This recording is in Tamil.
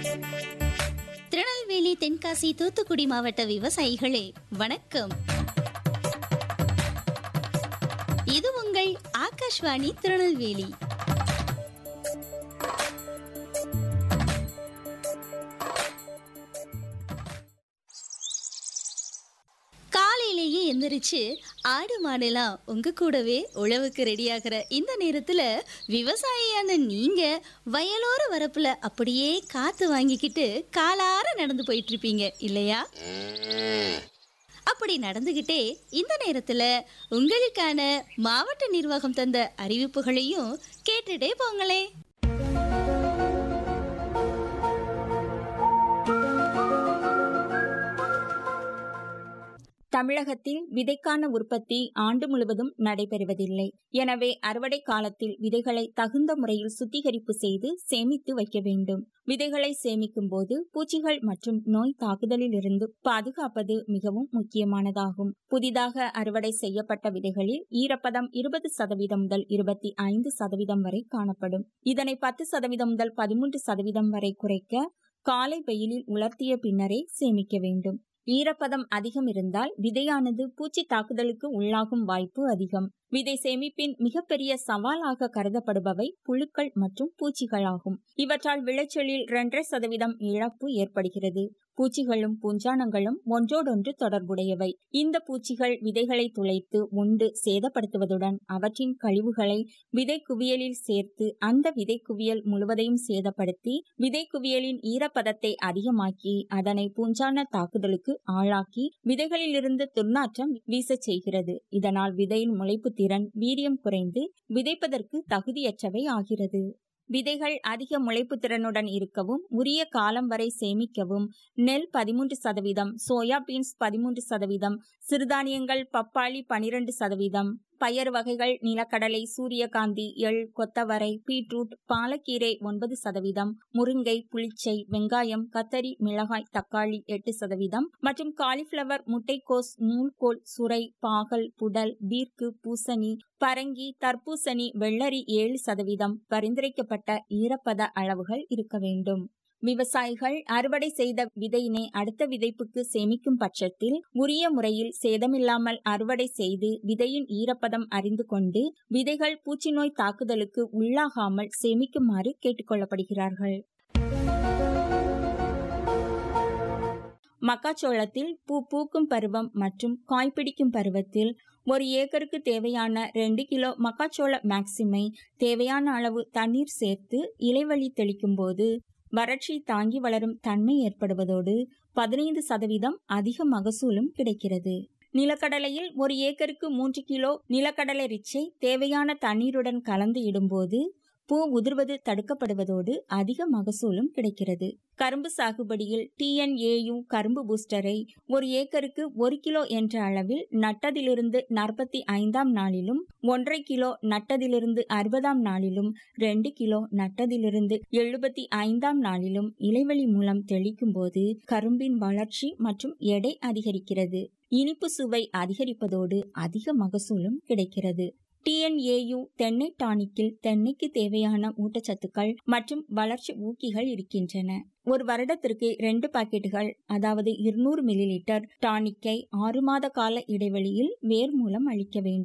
திருநெல்வேலி தென்காசி தூத்துக்குடி மாவட்ட விவசாயிகளே வணக்கம் இது உங்கள் ஆகாஷ்வாணி திருநெல்வேலி காலையிலேயே எந்திரிச்சு ஆடு மாடெல்லாம் உங்க கூடவே உழவுக்கு ரெடியாகிற இந்த நேரத்துல விவசாயியான நீங்க வயலோர வரப்புல அப்படியே காத்து வாங்கிக்கிட்டு காலார நடந்து போயிட்டு இருப்பீங்க இல்லையா அப்படி நடந்துகிட்டே இந்த நேரத்துல உங்களுக்கான மாவட்ட நிர்வாகம் தந்த அறிவிப்புகளையும் கேட்டுட்டே போங்களே தமிழகத்தில் விதைக்கான உற்பத்தி ஆண்டு முழுவதும் நடைபெறுவதில்லை எனவே அறுவடை காலத்தில் விதைகளை தகுந்த முறையில் சுத்திகரிப்பு செய்து சேமித்து வைக்க வேண்டும் விதைகளை சேமிக்கும் போது பூச்சிகள் மற்றும் நோய் தாக்குதலில் இருந்து பாதுகாப்பது மிகவும் முக்கியமானதாகும் புதிதாக அறுவடை செய்யப்பட்ட விதைகளில் ஈரப்பதம் இருபது சதவீதம் முதல் இருபத்தி ஐந்து சதவீதம் வரை காணப்படும் இதனை பத்து சதவீதம் முதல் பதிமூன்று சதவீதம் வரை குறைக்க காலை வெயிலில் உலர்த்திய பின்னரே சேமிக்க வேண்டும் ஈரப்பதம் அதிகம் இருந்தால் விதையானது பூச்சி தாக்குதலுக்கு உள்ளாகும் வாய்ப்பு அதிகம் விதை சேமிப்பின் மிகப்பெரிய சவாலாக கருதப்படுபவை புழுக்கள் மற்றும் பூச்சிகளாகும் இவற்றால் விளைச்சலில் இரண்டரை சதவீதம் இழப்பு ஏற்படுகிறது பூச்சிகளும் பூஞ்சானங்களும் ஒன்றோடொன்று தொடர்புடையவை இந்த பூச்சிகள் விதைகளை துளைத்து உண்டு சேதப்படுத்துவதுடன் அவற்றின் கழிவுகளை விதை குவியலில் சேர்த்து அந்த விதை குவியல் முழுவதையும் சேதப்படுத்தி விதை குவியலின் ஈரப்பதத்தை அதிகமாக்கி அதனை பூஞ்சான தாக்குதலுக்கு ஆளாக்கி விதைகளிலிருந்து துர்நாற்றம் வீசச் செய்கிறது இதனால் விதையின் முளைப்பு திறன் வீரியம் குறைந்து விதைப்பதற்கு தகுதியற்றவை ஆகிறது விதைகள் அதிக முளைப்பு திறனுடன் இருக்கவும் உரிய காலம் வரை சேமிக்கவும் நெல் பதிமூன்று சதவீதம் சோயா பீன்ஸ் பதிமூன்று சதவீதம் சிறுதானியங்கள் பப்பாளி பனிரெண்டு சதவீதம் பயறு வகைகள் நிலக்கடலை சூரியகாந்தி எள் கொத்தவரை பீட்ரூட் பாலக்கீரை ஒன்பது சதவீதம் முருங்கை புளிச்சை வெங்காயம் கத்தரி மிளகாய் தக்காளி எட்டு சதவீதம் மற்றும் காலிஃபிளவர் முட்டைக்கோஸ் நூல்கோல் சுரை பாகல் புடல் பீர்க்கு பூசணி பரங்கி தர்பூசணி வெள்ளரி ஏழு சதவீதம் பரிந்துரைக்கப்பட்ட ஈரப்பத அளவுகள் இருக்க வேண்டும் விவசாயிகள் அறுவடை செய்த விதையினை அடுத்த விதைப்புக்கு சேமிக்கும் பட்சத்தில் உரிய முறையில் சேதமில்லாமல் அறுவடை செய்து விதையின் ஈரப்பதம் அறிந்து கொண்டு விதைகள் பூச்சிநோய் தாக்குதலுக்கு உள்ளாகாமல் சேமிக்குமாறு கேட்டுக்கொள்ளப்படுகிறார்கள் மக்காச்சோளத்தில் பூ பூக்கும் பருவம் மற்றும் காய்பிடிக்கும் பருவத்தில் ஒரு ஏக்கருக்கு தேவையான ரெண்டு கிலோ மக்காச்சோள மேக்சிமை தேவையான அளவு தண்ணீர் சேர்த்து இலைவழி தெளிக்கும் போது வறட்சி தாங்கி வளரும் தன்மை ஏற்படுவதோடு பதினைந்து சதவீதம் அதிக மகசூலும் கிடைக்கிறது நிலக்கடலையில் ஒரு ஏக்கருக்கு மூன்று கிலோ நிலக்கடலை ரிச்சை தேவையான தண்ணீருடன் கலந்து இடும்போது பூ உதிர்வது தடுக்கப்படுவதோடு அதிக மகசூலும் கிடைக்கிறது கரும்பு சாகுபடியில் டிஎன்ஏயு கரும்பு பூஸ்டரை ஒரு ஏக்கருக்கு ஒரு கிலோ என்ற அளவில் நட்டதிலிருந்து நாற்பத்தி ஐந்தாம் நாளிலும் ஒன்றரை கிலோ நட்டதிலிருந்து அறுபதாம் நாளிலும் ரெண்டு கிலோ நட்டதிலிருந்து எழுபத்தி ஐந்தாம் நாளிலும் இலைவெளி மூலம் தெளிக்கும் போது கரும்பின் வளர்ச்சி மற்றும் எடை அதிகரிக்கிறது இனிப்பு சுவை அதிகரிப்பதோடு அதிக மகசூலும் கிடைக்கிறது டிஎன்ஏயு தென்னை டானிக்கில் தென்னைக்கு தேவையான ஊட்டச்சத்துக்கள் மற்றும் வளர்ச்சி ஊக்கிகள் இருக்கின்றன ஒரு வருடத்திற்கு ரெண்டு பாக்கெட்டுகள் அதாவது இருநூறு மில்லி லிட்டர் டானிக்கை ஆறு மாத கால இடைவெளியில் வேர் மூலம் அளிக்க வேண்டும்